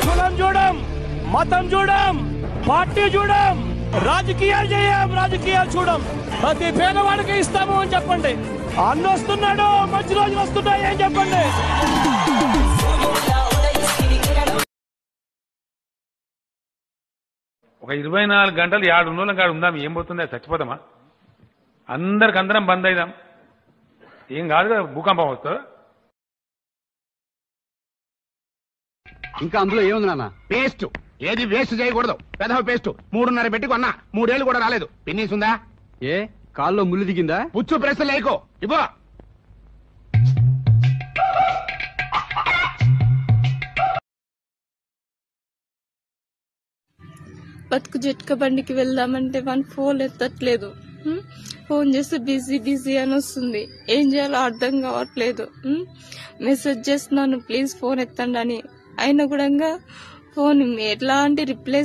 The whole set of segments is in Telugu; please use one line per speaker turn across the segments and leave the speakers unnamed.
కులం చూడం మతం చూడం పార్టీ చూడం రాజకీయాలు చేయం రాజకీయాలు చూడం ప్రతి పేదవాడికి ఇస్తాము అని చెప్పండి అన్న వస్తున్నాడు మంచి రోజులు వస్తున్నాయి అని చెప్పండి
ఒక ఇరవై నాలుగు గంటలు ఏడు ఉన్నోళ్ళం కాడు ఉందాం ఏం పోతుందా చచ్చిపోతామా అందరికి అందరం బంద్ అయిదాం ఏం కాదు కదా భూకంపం వస్తుందా
ఇంకా అందులో ఏముంది నాన్న
పేస్ట్ ఏది వేస్ట్ చేయకూడదు పెదవ పేస్ట్ మూడున్నర పెట్టి కొన్నా మూడేళ్లు కూడా రాలేదు పిన్నీస్ ఉందా
ఏ కాల్లో ముళ్ళు దిగిందా
పుచ్చు ప్రెస్ లేకో ఇవ్వ
బతుకు జట్క బండికి వెళ్దామంటే వన్ ఫోన్ ఎత్తట్లేదు హ్మ్? ఫోన్ చేస్తే బిజీ బిజీ అని వస్తుంది ఏం చేయాలో అర్థం కావట్లేదు హ్మ్? మెసేజ్ చేస్తున్నాను ప్లీజ్ ఫోన్ ఎత్తండి అని అయినా కూడా ఫోన్ ఎట్లాంటి రిప్లై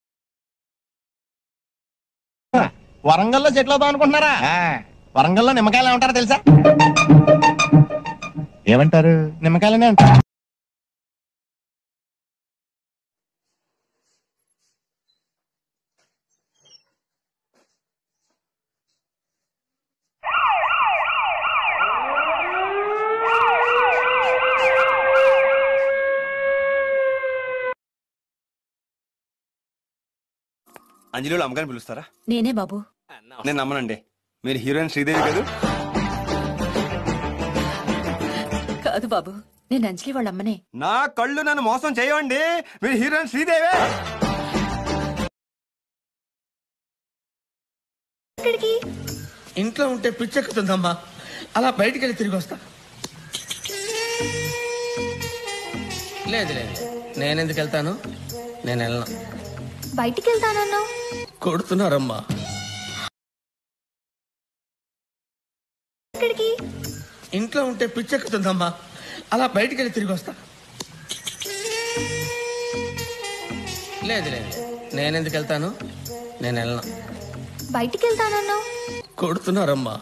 వరంగల్లో సెటిల్ అవుదాం అనుకుంటున్నారా వరంగల్లో నిమ్మకాయలు ఏమంటారో తెలుసా ఏమంటారు నిమ్మకాయలనే అంటారు
అంజలిలో అమ్మగారిని పిలుస్తారా
నేనే బాబు
నేను నమ్మనండి మీరు హీరోయిన్ శ్రీదేవి కదా
కాదు బాబు నేను అంజలి వాళ్ళ అమ్మనే
నా కళ్ళు నన్ను మోసం చేయండి మీరు హీరోయిన్ శ్రీదేవే
ఇంట్లో ఉంటే పిచ్చెక్కుతుందమ్మా అలా బయటికి వెళ్ళి తిరిగి వస్తా లేదు లేదు నేనెందుకు వెళ్తాను నేను వెళ్ళను
బయటికి వెళ్తానన్నావు
కొడుతున్నారమ్మా
ఎక్కడికి
ఇంట్లో ఉంటే పిచ్చెక్కుతుందమ్మా అలా బయటికి వెళ్ళి తిరిగి వస్తా లేదు లేదు నేనెందుకు వెళ్తాను నేను వెళ్ళను
బయటికి వెళ్తానన్నావు
కొడుతున్నారమ్మా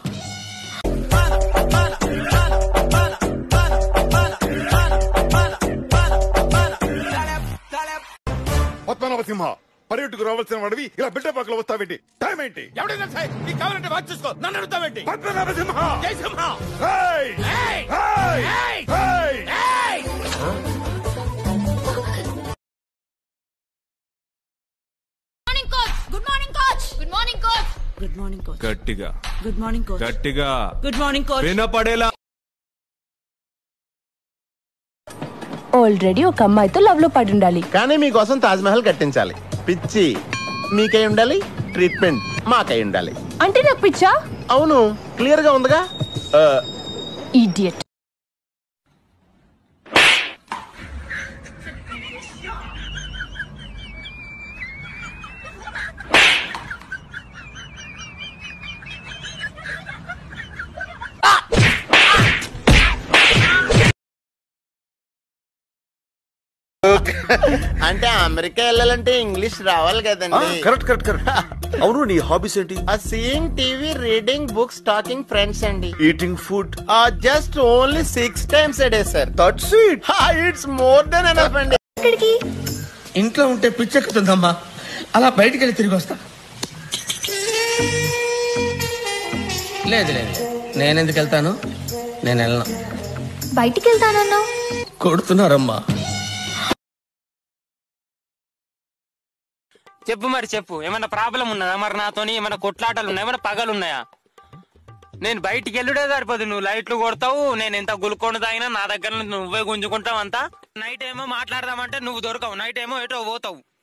పద్మనాభ సింహ పర్యటకు రావాల్సిన వాడివి ఇలా బిడ్డ పక్కల వస్తావేంటి టైం ఏంటి
ఎవడైనా సరే నీకు కావాలంటే వాచ్ చూసుకో నన్ను అడుగుతావేంటి
పద్మనాభ సింహ
జై సింహ
ఏయ్!
ఏయ్!
ఏయ్!
ఏయ్!
ఏయ్!
ఏయ్!
Good morning coach good morning coach
good morning coach
గట్టిగా
గుడ్ మార్నింగ్ కోచ్
గట్టిగా
గుడ్ మార్నింగ్ కోచ్
వినపడేలా
ఆల్రెడీ ఒక అమ్మాయితో లవ్ లో పడి ఉండాలి
కానీ మీకోసం తాజ్ మహల్ కట్టించాలి పిచ్చి మీకై ఉండాలి ట్రీట్మెంట్ మాకై ఉండాలి
అంటే నాకు పిచ్చా
అవును క్లియర్ గా ఉందిగా ఆ,
ఈడియట్
అంటే అమెరికా వెళ్ళాలంటే ఇంగ్లీష్ రావాలి కదండి
కరెక్ట్ కరెక్ట్ కరెక్ట్ అవును నీ హాబీస్ ఏంటి
seeing TV reading books talking friends అండి
eating food
just only six times a day sir
that's it
it's more then enough అండి
ఎక్కడికి
ఇంట్లో ఉంటే పిచ్చెక్కుతుందమ్మా అలా బయటికి వెళ్ళి తిరిగి వస్తా లేదు లేదు నేనెందుకు వెళ్తాను నేను వెళ్ళను
బయటికి వెళ్తానన్నావు
కొడుతున్నారమ్మా
చెప్పు మరి చెప్పు ఏమైనా ప్రాబ్లం ఉన్నదా మరి నాతోని ఏమైనా కొట్లాటలు ఉన్నాయా ఏమైనా పగలు ఉన్నాయా నేను బయటికి వెళ్ళుడే సరిపోదు నువ్వు లైట్లు కొడతావు నేను ఎంత గులుకొని తాగినా నా దగ్గర నుంచి నువ్వే గుంజుకుంటావు అంతా నైట్ ఏమో మాట్లాడదామంటే నువ్వు దొరకవు నైట్ ఏమో ఎటో పోతావు